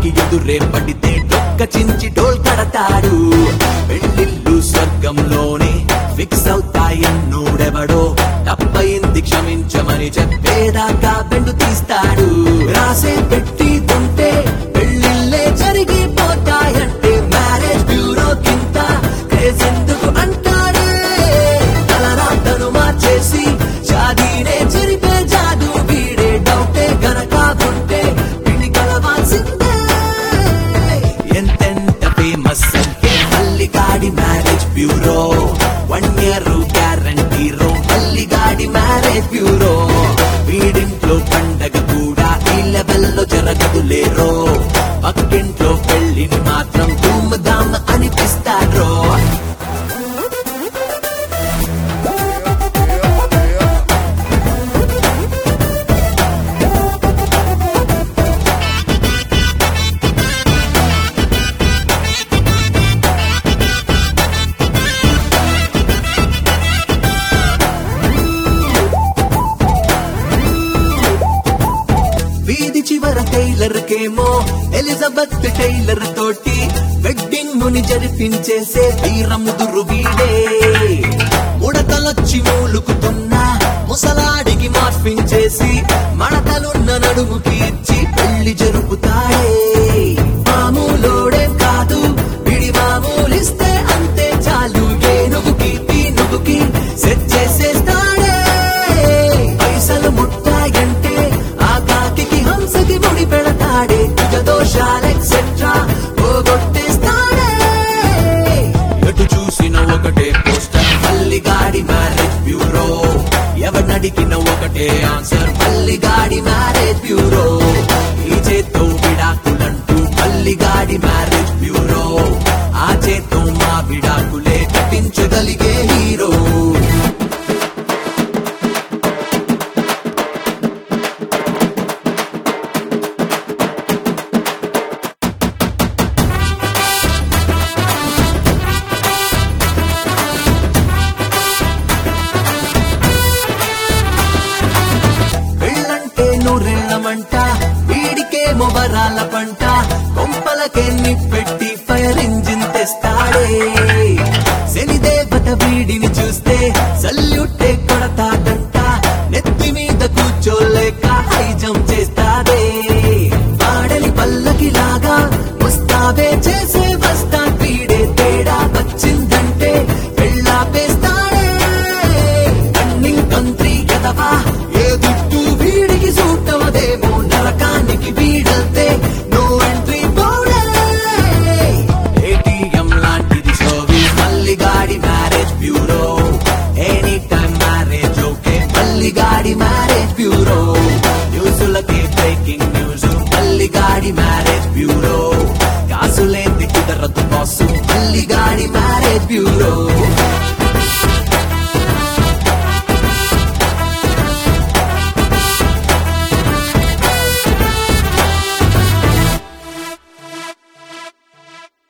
పెళ్లికి ఎదురే పడితే డొక్క చించి డోల్ కడతాడు పెళ్లిళ్ళు స్వర్గంలోనే ఫిక్స్ అవుతాయన్నోడెవడో తప్పయింది క్షమించమని చెప్పేదాకా బెండు తీస్తాడు రాసే పెట్టి తుంటే పెళ్లిళ్ళే జరిగిపోతాయంటే మ్యారేజ్ బ్యూరో కింద క్రేజ్ ఎందుకు అంటాడే తలరాతను మార్చేసి షాదీనే జరిపే జాదు వీడే డౌటే గనక ఉంటే పిండి కలవాల్సిందే ఎంతెంత ఫేమస్ అంటే మల్లిగాడి marriage bureau one year guarantee రో మల్లిగాడి మ్యారేజ్ బ్యూరో వీడింట్లో పండగ కూడా ఈ లెవెల్లో జరగదు లేరో పక్కింట్లో పెళ్లిని మాత్రం ధూమ్ ధామ్ అనిపిస్తారో వీధి చివర టైలర్ కేమో ఎలిజబెత్ టైలర్ తోటి వెడ్డింగ్ ముని జరిపించేసే వీరముదురు వీడే ముడతలొచ్చి మూలుకుతున్న ముసలాడికి మార్ఫింగ్ చేసి మడతలున్న నడుముకి ఇచ్చి పెళ్లి జరుపుతాడే మామూలోడే కాదు విడి మామూలిస్తే అంతే చాలు ఏనుగుకి పీనుగుకి సెట్ చేసేస్తాడే పైసలు ముట్టాయంటే ఆ కాకి హంసకి ముడి పెడతాడే కుజ దోషాలు ఎక్సెట్రా పోగొట్టేస్తాడే ఎటు చూసిన ఒకటే పోస్టర్ మల్లిగాడి మ్యారేజ్ బ్యూరో ఎవరినడిగిన ఒకటే ఆన్సర్ మల్లిగాడి మ్యారేజ్ బ్యూరో ఈ చేత్తో విడాకులంటూ మల్లిగాడి మ్యారేజ్ బ్యూరో ఆ చేత్తో మా విడాకులే కట్టించగలిగే హీరో పెళ్ళంటే నూరెళ్ళమంట వీడికే మొబరాల పంట కొంపలకే నిప్పెట్టి ఫైర్ ఇంజిన్ తెస్తాడే శనిదేవత వీడిని చూస్తే సల్యూటే కొడతాడంట నెత్తి మీద కూర్చోలేక హై జంప్ చేస్తాడే పాడలి పల్లకి లాగా వస్తావే చేసే వస్తా వీడే తేడా వచ్చిందంటే పెళ్ళాపేస్తాడే రన్నింగ్ కంట్రీ కదవా ఏ దుట్టు వీడికి సూటవదేమో నరకానికి వీడల్తే నో ఎంట్రీ బోర్డే ఏటీఎం లాంటిది సర్వీస్ మల్లిగాడి marriage bureau any time marriage okay మల్లిగాడి మ్యారేజ్ బ్యూరో న్యూస్లకి బ్రేకింగ్ న్యూస్ మల్లిగాడి మ్యారేజ్ బ్యూరో కాసులేంది కుదరదు బాసు మల్లిగాడి మ్యారేజ్ బ్యూరో